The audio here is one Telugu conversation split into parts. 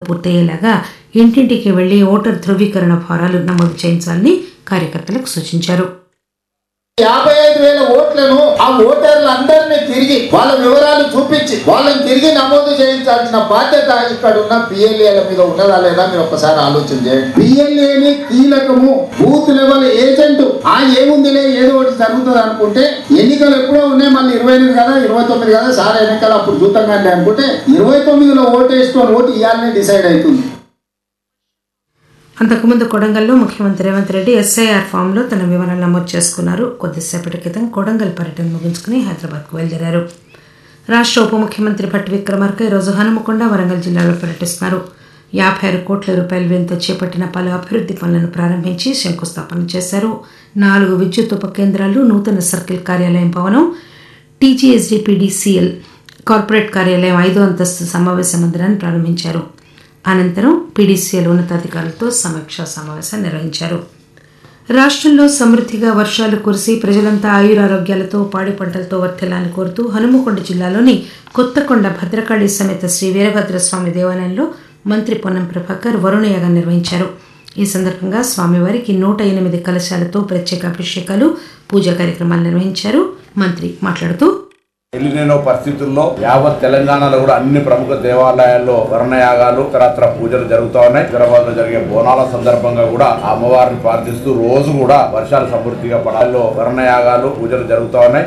పూర్తయ్యేలాగా ఇంటింటికి వెళ్లి ఓటర్ ధృవీకరణ ఫారాలు నమోదు చేయించాలని కార్యకర్తలకు సూచించారు యాభై ఐదు వేల ఓట్లను ఆ ఓటర్లందరినీ తిరిగి వాళ్ళ వివరాలు చూపించి వాళ్ళని తిరిగి నమోదు చేయించాల్సిన బాధ్యత ఇక్కడ ఉన్న పిఎల్ఏల మీద ఉన్నదా లేదా మీరు ఒక్కసారి ఆలోచన చేయండి పిఎల్ఏని కీలకము బూత్ లెవెల్ ఏజెంట్ ఆ ఏముందిలే ఏదో ఒకటి జరుగుతుంది అనుకుంటే ఎన్నికలు ఎప్పుడో ఉన్నాయి మళ్ళీ ఇరవై ఎనిమిది కదా ఇరవై తొమ్మిది కదా సార్ ఎన్నికలు అప్పుడు చూద్దాం కానీ అనుకుంటే ఇరవై తొమ్మిదిలో ఓటు వేసుకొని ఓటు ఇవ్వాలనే డిసైడ్ అవుతుంది అంతకుముందు కొడంగల్లో ముఖ్యమంత్రి రేవంత్ రెడ్డి ఎస్ఐఆర్ ఫామ్లో తన వివరాలు నమోదు చేసుకున్నారు కొద్దిసేపటి క్రితం కొడంగల్ పర్యటన ముగించుకుని హైదరాబాద్కు బయలుదేరారు రాష్ట్ర ఉప ముఖ్యమంత్రి భట్టి విక్రమార్క ఈరోజు హనుమకొండ వరంగల్ జిల్లాలో పర్యటిస్తున్నారు యాభై ఆరు కోట్ల రూపాయల వ్యయంతో చేపట్టిన పలు అభివృద్ధి పనులను ప్రారంభించి శంకుస్థాపన చేశారు నాలుగు విద్యుత్ ఉప కేంద్రాలు నూతన సర్కిల్ కార్యాలయం భవనం టీజీఎస్డీపీడీసీఎల్ కార్పొరేట్ కార్యాలయం ఐదో అంతస్తు సమావేశ మందిరాన్ని ప్రారంభించారు అనంతరం పీడీసీఎల్ ఉన్నతాధికారులతో సమీక్షా సమావేశం నిర్వహించారు రాష్ట్రంలో సమృద్ధిగా వర్షాలు కురిసి ప్రజలంతా ఆయురారోగ్యాలతో పాడి పంటలతో వర్ధిల్లాలని కోరుతూ హనుమకొండ జిల్లాలోని కొత్తకొండ భద్రకాళి సమేత శ్రీ వీరభద్రస్వామి దేవాలయంలో మంత్రి పొన్నం ప్రభాకర్ వరుణయాగం నిర్వహించారు ఈ సందర్భంగా స్వామివారికి నూట ఎనిమిది కలశాలతో ప్రత్యేక అభిషేకాలు పూజా కార్యక్రమాలు నిర్వహించారు మంత్రి మాట్లాడుతూ ఎలినో పరిస్థితుల్లో యావత్ తెలంగాణలో కూడా అన్ని ప్రముఖ దేవాలయాల్లో వర్ణయాగాలు ఇతరత్ర పూజలు జరుగుతూ ఉన్నాయి హైదరాబాద్ లో జరిగే బోనాల సందర్భంగా కూడా ఆ అమ్మవారిని ప్రార్థిస్తూ రోజు కూడా వర్షాలు సమృద్ధిగా పడాల్లో వర్ణయాగాలు పూజలు జరుగుతూ ఉన్నాయి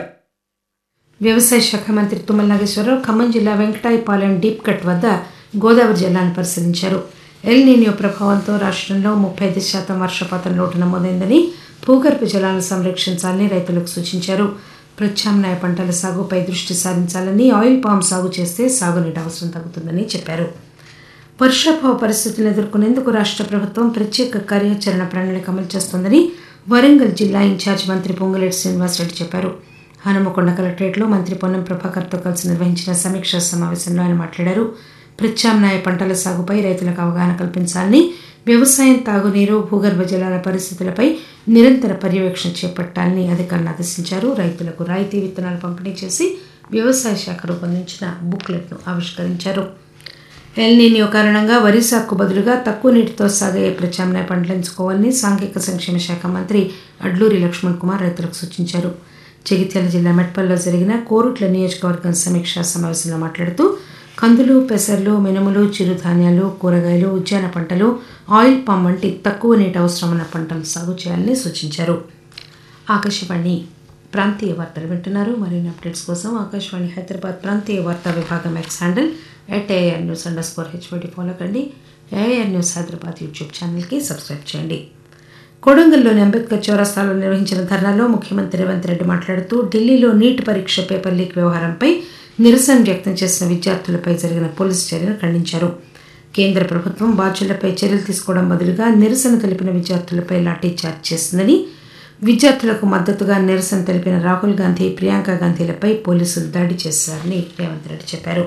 వ్యవసాయ శాఖ మంత్రి తుమ్మల నాగేశ్వరరావు ఖమ్మం జిల్లా వెంకటాయపాలెం డీప్ కట్ వద్ద గోదావరి జిల్లాను పరిశీలించారు ఎల్ నీనియో ప్రభావంతో రాష్ట్రంలో ముప్పై ఐదు శాతం వర్షపాతం లోటు నమోదైందని భూగర్భ జలాలను సంరక్షించాలని రైతులకు సూచించారు ప్రత్యామ్నాయ పంటల సాగుపై దృష్టి సారించాలని ఆయిల్ పామ్ సాగు చేస్తే సాగునీటి అవసరం తగ్గుతుందని చెప్పారు వర్షాభావ పరిస్థితులను ఎదుర్కొనేందుకు రాష్ట్ర ప్రభుత్వం ప్రత్యేక కార్యాచరణ ప్రణాళిక అమలు చేస్తోందని వరంగల్ జిల్లా ఇన్ఛార్జ్ మంత్రి పొంగులేటి శ్రీనివాసరెడ్డి చెప్పారు హనుమకొండ కలెక్టరేట్లో మంత్రి పొన్నం ప్రభాకర్తో కలిసి నిర్వహించిన సమీక్షా సమావేశంలో ఆయన మాట్లాడారు ప్రత్యామ్నాయ పంటల సాగుపై రైతులకు అవగాహన కల్పించాలని వ్యవసాయం తాగునీరు భూగర్భ జలాల పరిస్థితులపై నిరంతర పర్యవేక్షణ చేపట్టాలని అధికారులు ఆదేశించారు రైతులకు రాయితీ విత్తనాలు పంపిణీ చేసి వ్యవసాయ శాఖ రూపొందించిన బుక్లెట్ను ఆవిష్కరించారు ఎల్నీనియో కారణంగా వరి సాగుకు బదులుగా తక్కువ నీటితో సాగే ప్రత్యామ్నాయ పంటలు ఎంచుకోవాలని సాంఘిక సంక్షేమ శాఖ మంత్రి అడ్లూరి లక్ష్మణ్ కుమార్ రైతులకు సూచించారు జగిత్యాల జిల్లా మెట్పల్లో జరిగిన కోరుట్ల నియోజకవర్గం సమీక్షా సమావేశంలో మాట్లాడుతూ కందులు పెసర్లు మినుములు చిరుధాన్యాలు కూరగాయలు ఉద్యాన పంటలు ఆయిల్ పామ్ వంటి తక్కువ నీటి అవసరం ఉన్న పంటలు సాగు చేయాలని సూచించారు ఆకాశవాణి ప్రాంతీయ వార్తలు వింటున్నారు మరిన్ని అప్డేట్స్ కోసం ఆకాశవాణి హైదరాబాద్ ప్రాంతీయ వార్తా విభాగం X handle at AIR news under score HYD follow కండి ఏఆర్ న్యూస్ హైదరాబాద్ యూట్యూబ్ ఛానల్కి సబ్స్క్రైబ్ చేయండి కొడంగల్లోని అంబేద్కర్ చౌరస్తాలో నిర్వహించిన ధర్నాలో ముఖ్యమంత్రి రేవంత్ రెడ్డి మాట్లాడుతూ ఢిల్లీలో నీట్ పరీక్ష పేపర్ లీక్ వ్యవహారంపై నిరసన వ్యక్తం చేసిన విద్యార్థులపై జరిగిన పోలీసు చర్యను ఖండించారు కేంద్ర ప్రభుత్వం బాధ్యులపై చర్యలు తీసుకోవడం బదులుగా నిరసన తెలిపిన విద్యార్థులపై లాఠీ చార్జ్ చేసిందని విద్యార్థులకు మద్దతుగా నిరసన తెలిపిన రాహుల్ గాంధీ ప్రియాంక గాంధీలపై పోలీసులు దాడి చేశారని రేవంత్ రెడ్డి చెప్పారు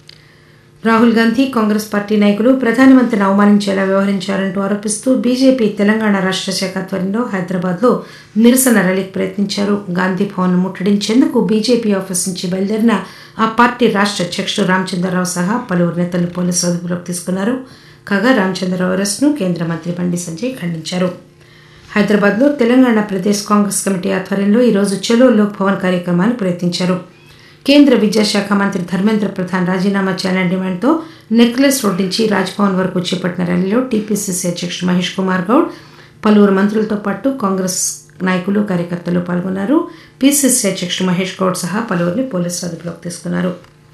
రాహుల్ గాంధీ కాంగ్రెస్ పార్టీ నాయకులు ప్రధానమంత్రిని అవమానించేలా వ్యవహరించారంటూ ఆరోపిస్తూ బీజేపీ తెలంగాణ రాష్ట్ర శాఖ ఆధ్వర్యంలో హైదరాబాద్లో నిరసన ర్యాలీకి ప్రయత్నించారు గాంధీ భవన్ ముట్టడించేందుకు బీజేపీ ఆఫీస్ నుంచి బయలుదేరిన ఆ పార్టీ రాష్ట్ర అధ్యక్షుడు రామచంద్రరావు సహా పలువురు నేతలు పోలీసు అదుపులోకి తీసుకున్నారు కాగా రామచంద్రరావు అరెస్టును కేంద్ర మంత్రి బండి సంజయ్ ఖండించారు హైదరాబాద్లో తెలంగాణ ప్రదేశ్ కాంగ్రెస్ కమిటీ ఆధ్వర్యంలో ఈరోజు చలో లోక్ భవన్ కార్యక్రమాన్ని ప్రయత్నించారు కేంద్ర విద్యాశాఖ మంత్రి ధర్మేంద్ర ప్రధాన్ రాజీనామా చేయాలని డిమాండ్తో నెక్లెస్ రోడ్ నుంచి రాజ్భవన్ వరకు చేపట్టిన ర్యాలీలో టీపీసీసీ అధ్యక్షుడు మహేష్ కుమార్ గౌడ్ పలువురు మంత్రులతో పాటు కాంగ్రెస్ నాయకులు కార్యకర్తలు పాల్గొన్నారు పీసీసీ అధ్యక్షుడు మహేష్ గౌడ్ సహా పలువురిని పోలీసులు అదుపులోకి తీసుకున్నారు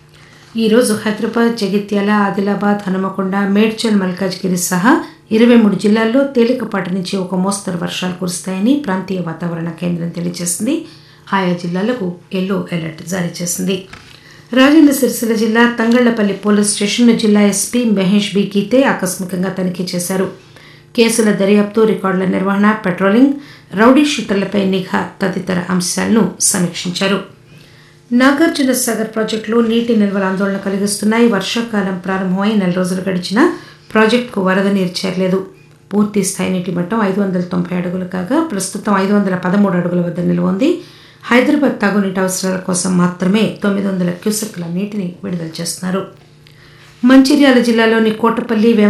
ఈరోజు హైదరాబాద్ జగిత్యాల ఆదిలాబాద్ హనుమకొండ మేడ్చల్ మల్కాజ్గిరి సహా ఇరవై మూడు జిల్లాల్లో తేలికపాటి నుంచి ఒక మోస్తరు వర్షాలు కురుస్తాయని ప్రాంతీయ వాతావరణ కేంద్రం తెలియజేసింది ఆయా జిల్లాలకు ఎల్లో అలర్ట్ జారీ చేసింది రాజన్న సిరిసిల్ల జిల్లా తంగళ్లపల్లి పోలీస్ స్టేషన్ను జిల్లా ఎస్పీ మహేష్ బి గీతే ఆకస్మికంగా తనిఖీ చేశారు కేసుల దర్యాప్తు రికార్డుల నిర్వహణ పెట్రోలింగ్ రౌడీ షూటర్లపై నిఘా తదితర అంశాలను సమీక్షించారు నాగార్జున సాగర్ ప్రాజెక్టులో నీటి నిల్వల ఆందోళన కలిగిస్తున్నాయి వర్షాకాలం ప్రారంభమై నెల రోజులు గడిచినా ప్రాజెక్టుకు వరద నీరు చేరలేదు పూర్తి స్థాయి నీటి మట్టం ఐదు వందల తొంభై అడుగులు కాగా ప్రస్తుతం ఐదు వందల పదమూడు అడుగుల వద్ద నిల్వ ఉంది హైదరాబాద్ తాగునీటి అవసరాల కోసం మాత్రమే తొమ్మిది వందల క్యూసెక్ల నీటిని విడుదల చేస్తున్నారు మంచిర్యాల జిల్లాలోని కోటపల్లి